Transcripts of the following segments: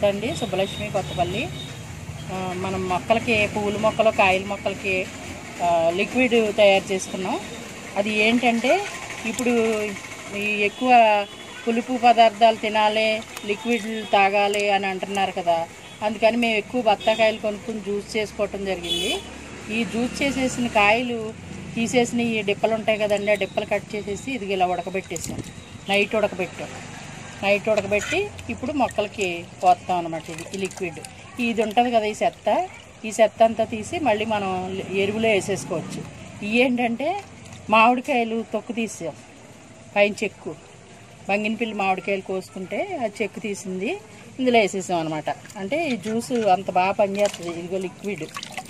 నమస్తే అండి సుబ్బలక్ష్మి కొత్తపల్లి ఆ, మనం మొక్కలకి పువ్వుల మొక్కలు కాయల మొక్కలకి ఆ, లిక్విడ్ తయారు చేసుకున్నాం అది ఏంటంటే ఇప్పుడు ఈ ఎక్కువ పులుపు పదార్థాలు తినాలి లిక్విడ్ తాగాలి అని అంటున్నారు కదా అందుకని మేము ఎక్కువ బత్తాకాయలు కొనుక్కుని జ్యూస్ చేసుకోవటం జరిగింది ఈ జ్యూస్ చేసేసిన కాయలు తీసేసిన ఈ డిప్పలు ఉంటాయి కదండి ఆ డిప్పలు కట్ చేసేసి ఇది ఇలా ఉడకబెట్టేసాం నైట్ ఉడకబెట్టాం నైట్ ఉడకబెట్టి ఇప్పుడు మొక్కలకి పోస్తాం అనమాట ఇది ఈ లిక్విడ్ ఇది ఉంటుంది కదా ఈ చెత్త ఈ చెత్త అంతా తీసి మళ్ళీ మనం ఎరువులో వేసేసుకోవచ్చు ఇవి ఏంటంటే మామిడికాయలు తొక్కు తీసాం పైన చెక్కు బంగినపిల్లి మామిడికాయలు కోసుకుంటే ఆ చెక్కు తీసింది ఇందులో వేసేసాం అనమాట అంటే ఈ జ్యూస్ అంత బాగా పనిచేస్తుంది ఇదిగో లిక్విడ్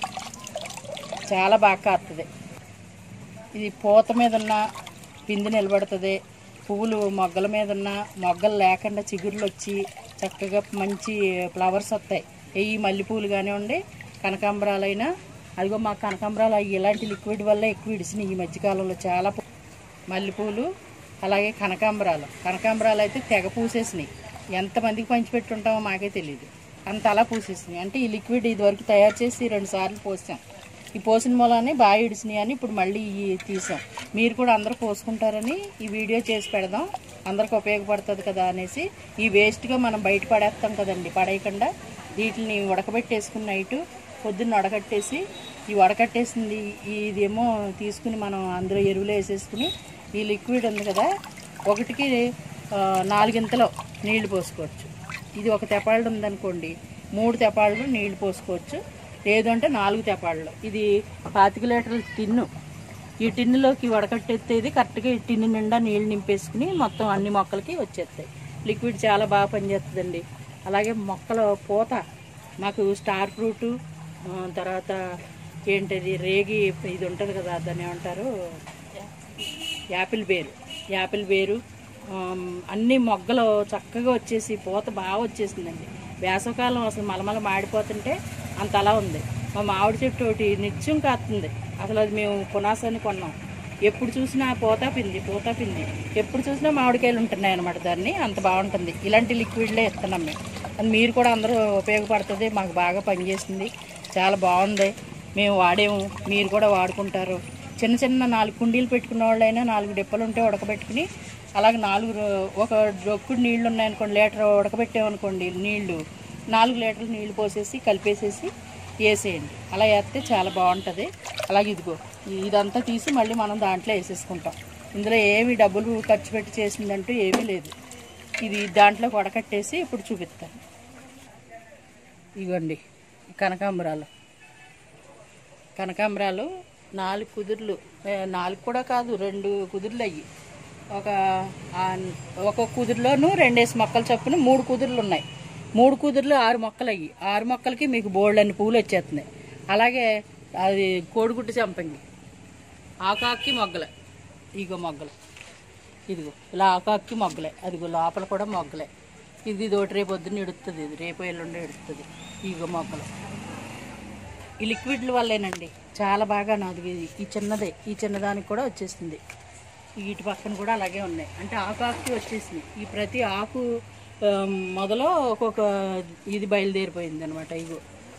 చాలా బాగా కాస్తుంది ఇది పూత మీద ఉన్న పిండి నిలబడుతుంది పువ్వులు మొగ్గల మీద ఉన్న మొగ్గలు లేకుండా చిగుర్లు వచ్చి చక్కగా మంచి ఫ్లవర్స్ వస్తాయి ఈ మల్లెపూలు కానివ్వండి కనకాంబరాలైనా అదిగో మా కనకాంబరాలు అవి ఇలాంటి లిక్విడ్ వల్ల ఎక్కువ ఇడిసినాయి ఈ మధ్యకాలంలో చాలా పు- మల్లెపూలు అలాగే కనకాంబరాలు కనకాంబరాలు అయితే తెగ పూసేసినాయి ఎంతమందికి పంచిపెట్టుంటామో మాకే తెలియదు అంత అలా పూసేసినాయి అంటే ఈ లిక్విడ్ ఇదివరకు తయారు చేసి రెండు సార్లు పోసాం ఈ పోసిన మూలాన్ని బాగా ఇడిసినాయి అని ఇప్పుడు మళ్ళీ ఈ తీసాం మీరు కూడా అందరూ పోసుకుంటారని ఈ వీడియో చేసి పెడదాం అందరికి ఉపయోగపడుతుంది కదా అనేసి ఈ వేస్ట్గా మనం బయట పడేస్తాం కదండి పడేయకుండా వీటిని ఉడకబెట్టేసుకుని నైట్ పొద్దున్న వడకట్టేసి ఈ వడకట్టేసింది ఇదేమో తీసుకుని మనం అందులో ఎరువులు వేసేసుకుని ఈ లిక్విడ్ ఉంది కదా ఒకటికి ఆ, నాలుగింతలో నీళ్లు పోసుకోవచ్చు ఇది ఒక తెపాళ్ళు ఉందనుకోండి మూడు తెపాళ్ళు నీళ్లు పోసుకోవచ్చు లేదంటే నాలుగు తెపాళ్ళు ఇది పాతిక లీటర్ల టిన్ను ఈ టిన్నులోకి వడకట్టెత్తేది కరెక్ట్గా ఈ టిన్ను నిండా నీళ్ళు నింపేసుకుని మొత్తం అన్ని మొక్కలకి వచ్చేస్తాయి లిక్విడ్ చాలా బాగా పనిచేస్తుందండి అలాగే మొక్కల పూత మాకు స్టార్ ఫ్రూటు ఆ, తర్వాత ఏంటది రేగి ఇది ఉంటుంది కదా దాన్ని ఏమంటారు యాపిల్ వేరు యాపిల్ వేరు ఆమ్, అన్ని మొగ్గలు చక్కగా వచ్చేసి పూత బాగా వచ్చేసిందండి వేసవకాలం అసలు మలమల మాడిపోతుంటే అంత అలా ఉంది మా మామిడి చెట్టు ఒకటి నిత్యం కాస్తుంది అసలు అది మేము పునాసాన్ని కొన్నాం ఎప్పుడు చూసినా పోతా పింది పోతా పింది ఎప్పుడు చూసినా మామిడికాయలు ఉంటున్నాయి అనమాట దాన్ని అంత బాగుంటుంది ఇలాంటి లిక్విడ్లే ఇస్తున్నాం మేము అది మీరు కూడా అందరూ ఉపయోగపడుతుంది మాకు బాగా పనిచేసింది చాలా బాగుంది మేము వాడేము మీరు కూడా వాడుకుంటారు చిన్న చిన్న నాలుగు కుండీలు పెట్టుకున్న వాళ్ళైనా నాలుగు డిప్పలు ఉంటే ఉడకబెట్టుకుని అలాగే నాలుగు రో- ఒక డొక్కుడు నీళ్లు ఉన్నాయనుకోండి లీటర్ ఉడకబెట్టామనుకోండి నీళ్లు నాలుగు లీటర్లు నీళ్లు పోసేసి కలిపేసేసి వేసేయండి అలా వేస్తే చాలా బాగుంటుంది అలాగే ఇదిగో ఇదంతా తీసి మళ్ళీ మనం దాంట్లో వేసేసుకుంటాం ఇందులో ఏమి డబ్బులు ఖర్చు పెట్టి చేసిందంటూ ఏమీ లేదు ఇది దాంట్లో వడకట్టేసి ఇప్పుడు చూపిస్తాను ఇవ్వండి కనకాంబరాలు కనకాంబరాలు నాలుగు కుదుర్లు ఏ, నాలుగు కూడా కాదు రెండు కుదుర్లు అయ్యి ఒక ఆ, ఒక కుదురులోను రెండేసి మొక్కలు చొప్పున మూడు కుదుర్లు ఉన్నాయి మూడు కుదుర్లు ఆరు మొక్కలు అయ్యి ఆరు మొక్కలకి మీకు బోల్డ్ అన్ని పూలు వచ్చేస్తున్నాయి అలాగే అది కోడిగుడ్డు చంపంగి ఆకాకి మొగ్గలే ఇగో మొగ్గలు ఇదిగో ఇలా ఆకాకి మొగ్గలే అదిగో లోపల కూడా మొగ్గలే ఇది తోటి రేపు పొద్దున్న ఎడుతుంది ఇది రేపు ఎల్లుండి ఎడుతుంది ఇగో మొగ్గలు ఈ లిక్విడ్ల వల్లేనండి చాలా బాగా నాది ఇది ఈ చిన్నదే ఈ చిన్నదానికి కూడా వచ్చేసింది వీటి పక్కన కూడా అలాగే ఉన్నాయి అంటే ఆకు ఆకుకి వచ్చేసింది ఈ ప్రతి ఆకు ఆ, మొదలో ఒక్కొక్క ఇది బయలుదేరిపోయింది అనమాట ఇగో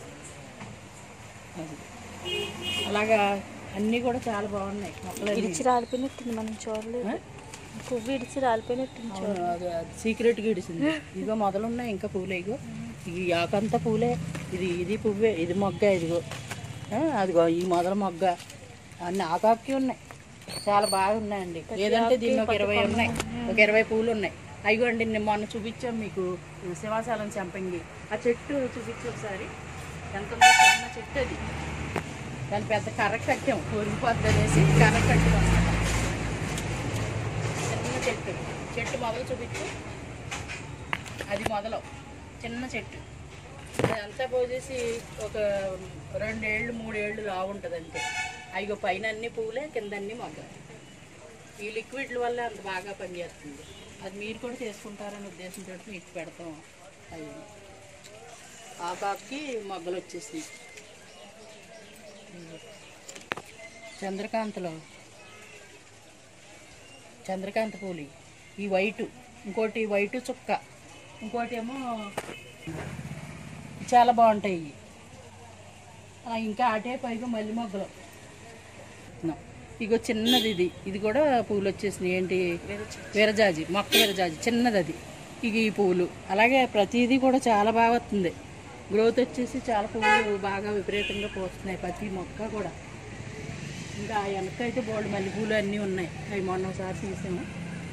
అది అలాగా అన్నీ కూడా చాలా బాగున్నాయి మొక్కలన్నీ. ఇడిచి రాలిపోయినట్టుంది మనం చూడలేదు పువ్వు ఇడిచి రాలిపోయినట్టుంది అవును, అది అది సీక్రెట్గా ఇడిసింది ఇదిగో మొదలు ఉన్నాయి ఇంకా పూలే ఇగో ఈ ఆకంతా పూలే ఇది ఇది పువ్వే ఇది మొగ్గ ఇదిగో ఆ, అదిగో ఈ మొదల మొగ్గ అన్ని ఆకాకి ఉన్నాయి చాలా బాగా ఉన్నాయండి లేదంటే దీన్ని ఒక ఇరవై ఉన్నాయి ఒక ఇరవై పూలు ఉన్నాయి అయ్యోండి నేను మొన్న చూపించాం మీకు శివాశాలం చంపంగి ఆ చెట్టు చూపించు ఒకసారి ఎంత ఉందో చిన్న చెట్టు అది దాని పెద్ద కర్ర కట్టాం పొరిగిపోద్ది అనేసి కర్ర కట్టాం అన్నమాట చిన్న చెట్టు చెట్టు మొదలు చూపించు అది మొదలు చిన్న చెట్టు అదంతా పోసేసి ఒక రెండేళ్ళు మూడేళ్ళు లాగుంటుంది అంతే అయ్యో పైన అన్ని పువ్వులే కింద అన్ని మొగ్గలు ఈ లిక్విడ్ల వల్ల అంత బాగా పనిచేస్తుంది అది మీరు కూడా చేసుకుంటారనే ఉద్దేశంతో మీకు పెడతాం అది ఆకాకి మొగ్గలు వచ్చేసినాయి చంద్రకాంతలో చంద్రకాంత పూలు ఈ వైటు ఇంకోటి వైటు చుక్క ఇంకోటి ఏమో చాలా బాగుంటాయి ఇవి. ఆ, ఇంకా అటే పైగా మల్లి మొగ్గలు నా. ఇగో చిన్నది ఇది ఇది కూడా పువ్వులు వచ్చేసినాయి ఏంటి వీరజాజి మొక్క వీరజాజి చిన్నది అది ఇక ఈ పువ్వులు అలాగే ప్రతిదీ కూడా చాలా బాగా వస్తుంది గ్రోత్ వచ్చేసి చాలా పువ్వులు బాగా విపరీతంగా పోస్తున్నాయి ప్రతి మొక్క కూడా ఇంకా ఆ వెనక అయితే బోల్డ్ మల్లెపూలు అన్నీ ఉన్నాయి అవి మొన్న ఒకసారి తీసాము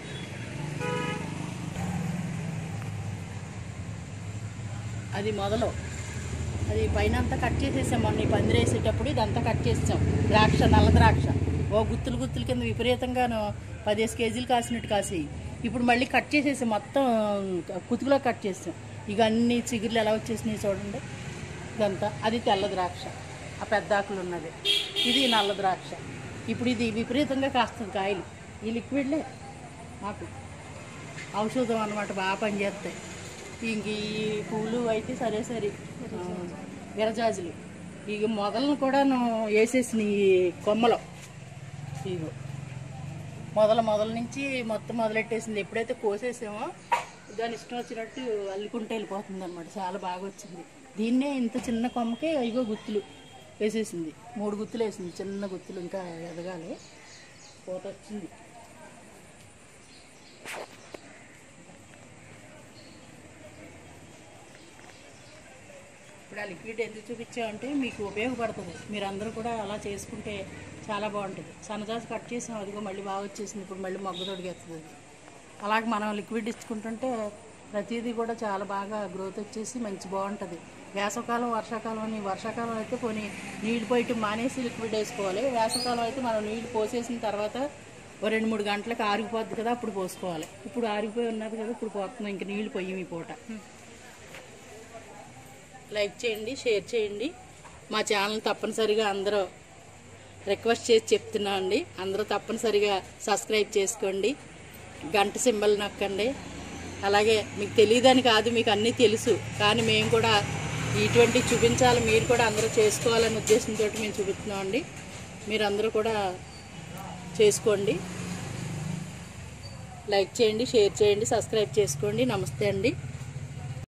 అది మొదలు అది పైన అంతా కట్ చేసేసాం మొన్న ఈ పందిరి వేసేటప్పుడు ఇదంతా కట్ చేసాం ద్రాక్ష నల్ల ద్రాక్ష ఓ గుత్తులు గుత్తుల కింద విపరీతంగాను పదిహేను కేజీలు కాసినట్టు కాసి ఇప్పుడు మళ్ళీ కట్ చేసేసాం మొత్తం కుతుకులో కట్ చేసాం ఇక అన్ని చిగుర్లు ఎలా వచ్చేసినాయి చూడండి ఇదంతా అది తెల్ల ద్రాక్ష ఆ పెద్ద ఆకులు ఉన్నది ఇది నల్ల ద్రాక్ష ఇప్పుడు ఇది విపరీతంగా కాస్తుంది కాయలు ఈ లిక్విడ్లే మాకు ఔషధం అన్నమాట బాగా పనిచేస్తాయి ఇంక ఈ పూలు అయితే సరే సరే ఆ, విరజాజులు ఇక మొదలను కూడాను వేసేసిన ఈ కొమ్మలో ఇగో మొదల మొదల నుంచి మొత్తం మొదలెట్టేసింది ఎప్పుడైతే కోసేసామో దాని ఇష్టం వచ్చినట్టు అల్లుకుంటే వెళ్ళిపోతుంది అనమాట చాలా బాగా వచ్చింది దీన్నే ఇంత చిన్న కొమ్మకే ఇగో గుత్తులు వేసేసింది మూడు గుత్తులు వేసింది చిన్న గుత్తులు ఇంకా ఎదగాలి పూత వచ్చింది ఇప్పుడు ఆ లిక్విడ్ ఎందుకు చూపించామంటే మీకు ఉపయోగపడుతుంది మీరు అందరూ కూడా అలా చేసుకుంటే చాలా బాగుంటుంది సన్నజాజి కట్ చేసాం అదిగో మళ్ళీ బాగా వచ్చేసింది ఇప్పుడు మళ్ళీ మొగ్గ తొడిగేస్తుంది అది అలాగే మనం లిక్విడ్ ఇచ్చుకుంటుంటే ప్రతిదీ కూడా చాలా బాగా గ్రోత్ వచ్చేసి మంచి బాగుంటుంది వేసవకాలం వర్షాకాలం అని వర్షాకాలం అయితే కొన్ని నీళ్ళు పోయటం మానేసి లిక్విడ్ వేసుకోవాలి వేసవకాలం అయితే మనం నీళ్ళు పోసేసిన తర్వాత ఓ రెండు మూడు గంటలకు ఆరిగిపోద్ది కదా అప్పుడు పోసుకోవాలి ఇప్పుడు ఆరిగిపోయి ఉన్నది కదా ఇప్పుడు పోతున్నాం ఇంక నీళ్ళు పొయ్యి ఈ పూట లైక్ చేయండి షేర్ చేయండి మా ఛానల్ తప్పనిసరిగా అందరూ రిక్వెస్ట్ చేసి చెప్తున్నా అండి అందరూ తప్పనిసరిగా సబ్స్క్రైబ్ చేసుకోండి గంట సింబల్ నొక్కండి అలాగే మీకు తెలియదని కాదు మీకు అన్నీ తెలుసు కానీ మేము కూడా ఇటువంటి చూపించాలి మీరు కూడా అందరూ చేసుకోవాలనే ఉద్దేశంతో మేము చూపిస్తున్నాం అండి మీరు అందరూ కూడా చేసుకోండి లైక్ చేయండి షేర్ చేయండి సబ్స్క్రైబ్ చేసుకోండి నమస్తే అండి